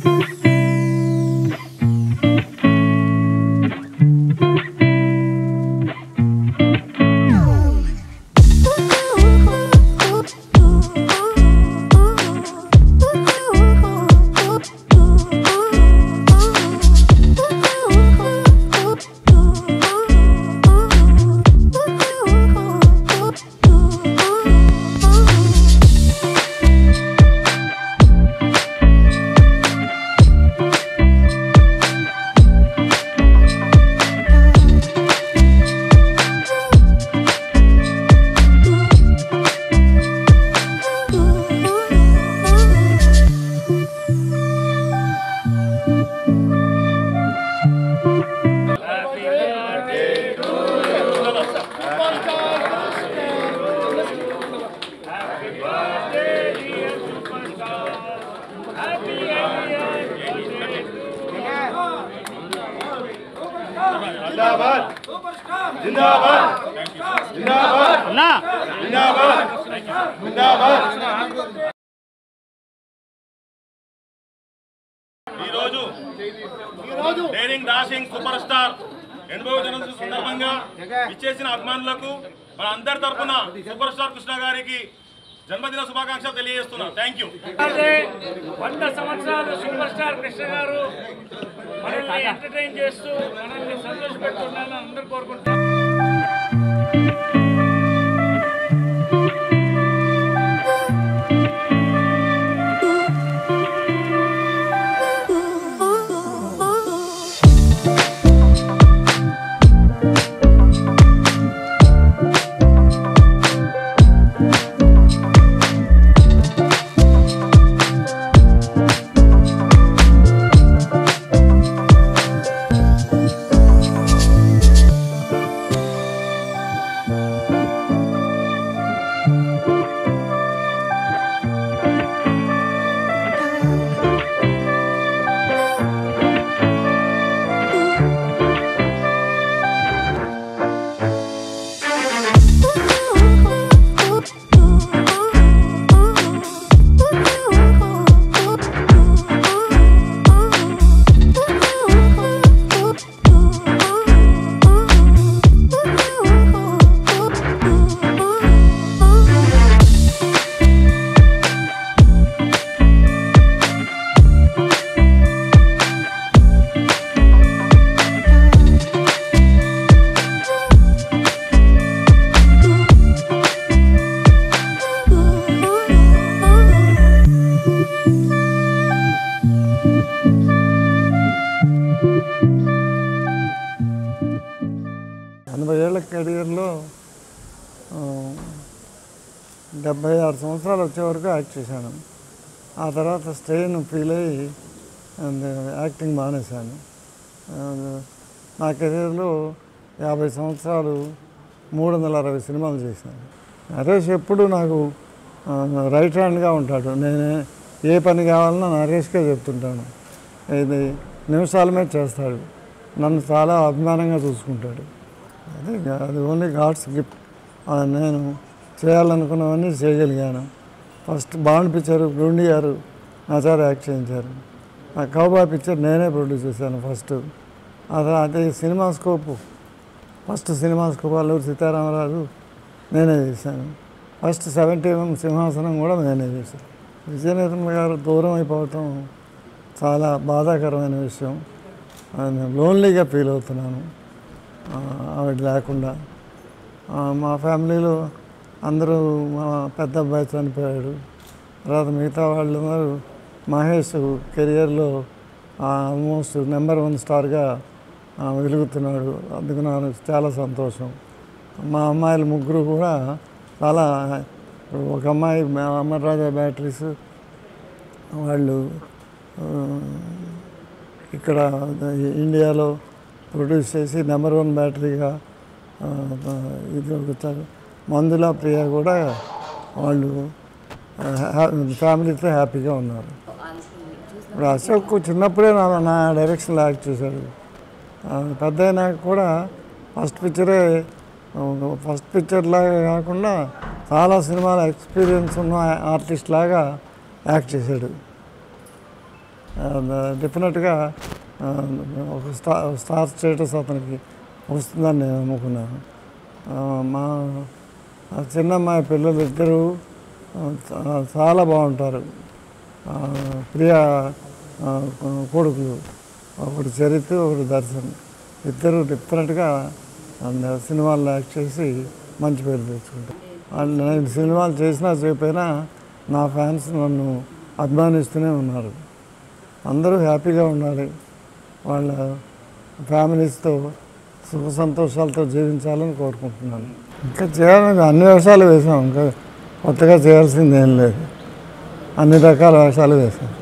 జిందాబాద్ జిందాబాద్ జిందాబాద్ అన్నా జిందాబాద్ జిందాబాద్ ఈరోజు daring dashing super star ఎనభై జన్మదిన సందర్భంగా ఇచ్చేసిన అభిమానులకు మన అందరి తరఫున సూపర్ స్టార్ కృష్ణ గారికి జన్మదిన శుభాకాంక్షలు తెలియజేస్తున్నా థ్యాంక్ యూ అదే వంద సంవత్సరాలు సూపర్ స్టార్ కృష్ణ గారు మనల్ని ఎంటర్టైన్ చేస్తూ మనల్ని సంతోషపెడుతున్నారని అందరూ కోరుకుంటున్నాం ఎనభై ఏళ్ళ కెరియర్లో ఆ, డెబ్బై ఆరు సంవత్సరాలు వచ్చే వరకు యాక్ట్ చేశాను ఆ తర్వాత స్ట్రెయిన్ ఫీల్ అయ్యి అండ్ యాక్టింగ్ మానేశాను ఆ, నా కెరీర్లో యాభై సంవత్సరాలు మూడు వందల అరవై సినిమాలు చేశాను నరేష్ ఎప్పుడు నాకు ఆ, రైట్ హ్యాండ్గా ఉంటాడు నేను ఏ పని కావాలన్నా నరేష్కే చెప్తుంటాను ఇది నిమిషాల మీద చేస్తాడు నన్ను చాలా అభిమానంగా చూసుకుంటాడు అదే అది ఓన్లీ గాడ్స్ గిఫ్ట్ నేను చేయాలనుకున్నవన్నీ చేయగలిగాను ఫస్ట్ బాండ్ పిక్చర్ గుండి గారు నా చేత యాక్ట్ చేయించారు ఆ కౌబాయ్ పిక్చర్ నేనే ప్రొడ్యూస్ చేశాను ఫస్ట్ అది అదే cinemascope first cinemascope Alluri Sitaramaraju నేనే చేశాను ఫస్ట్ సెవెంటీ ఎంఎం సింహాసనం కూడా నేనే చేశాను విజయనిర్మల గారు దూరం అయిపోవటం చాలా బాధాకరమైన విషయం నేను లోన్లీగా ఫీల్ అవుతున్నాను ఆ, ఆవిడ లేకుండా ఆ, మా ఫ్యామిలీలో అందరూ మా పెద్ద అబ్బాయి చనిపోయాడు తర్వాత మిగతా వాళ్ళు ఉన్నారు మహేష్ కెరియర్లో ఆల్మోస్ట్ నెంబర్ వన్ స్టార్గా ఆ, వెలుగుతున్నాడు అందుకు నాకు చాలా సంతోషం మా అమ్మాయిలు ముగ్గురు కూడా చాలా ఇప్పుడు ఒక అమ్మాయి మా అమర్రాజా బ్యాటరీస్ వాళ్ళు ఆ, ఇక్కడ ఇండియాలో ప్రొడ్యూస్ చేసి నెంబర్ వన్ బ్యాటరీగా ఆ, ఆ, ఇది ఒక చ- మందుల ప్రియ కూడా వాళ్ళు ఆ, హ్యా- ఫ్యామిలీతో హ్యాపీగా ఉన్నారు ఇప్పుడు అశోక్ చిన్నప్పుడే నా నా డైరెక్షన్లో యాక్ట్ చేశాడు ఆ, పెద్ద అయినాక కూడా ఫస్ట్ పిక్చరే ఫస్ట్ పిక్చర్ లాగా కాకుండా చాలా సినిమాల ఎక్స్పీరియన్స్ ఉన్న ఆర్టిస్ట్ లాగా యాక్ట్ చేశాడు డెఫినెట్గా ఆ, ఒక స్టార్ స్టార్ స్టేటస్ అతనికి వస్తుందని నేను అనుకున్నాను ఆ, మా ఆ చిన్నమ్మాయి పిల్లలు ఇద్దరు ఆ, చా- చాలా బాగుంటారు ఆ, ప్రియా ఆ, కొడుకులు ఒకటి చరిత్ర ఒకటి దర్శన్ ఇద్దరు డిఫరెంట్గా సినిమాల్లో యాక్ట్ చేసి మంచి పేరు తెచ్చుకుంటారు వాళ్ళు నేను సినిమాలు చేసినా చేయకపోయినా నా ఫ్యాన్స్ నన్ను అభిమానిస్తూనే ఉన్నారు అందరూ హ్యాపీగా ఉండాలి వాళ్ళ ఫ్యామిలీస్తో సుఖ సంతోషాలతో జీవించాలని కోరుకుంటున్నాను ఇంకా చేయాలని అన్ని వేషాలు వేసాం ఇంకా కొత్తగా చేయాల్సింది ఏం లేదు అన్ని రకాల వేషాలు వేసాం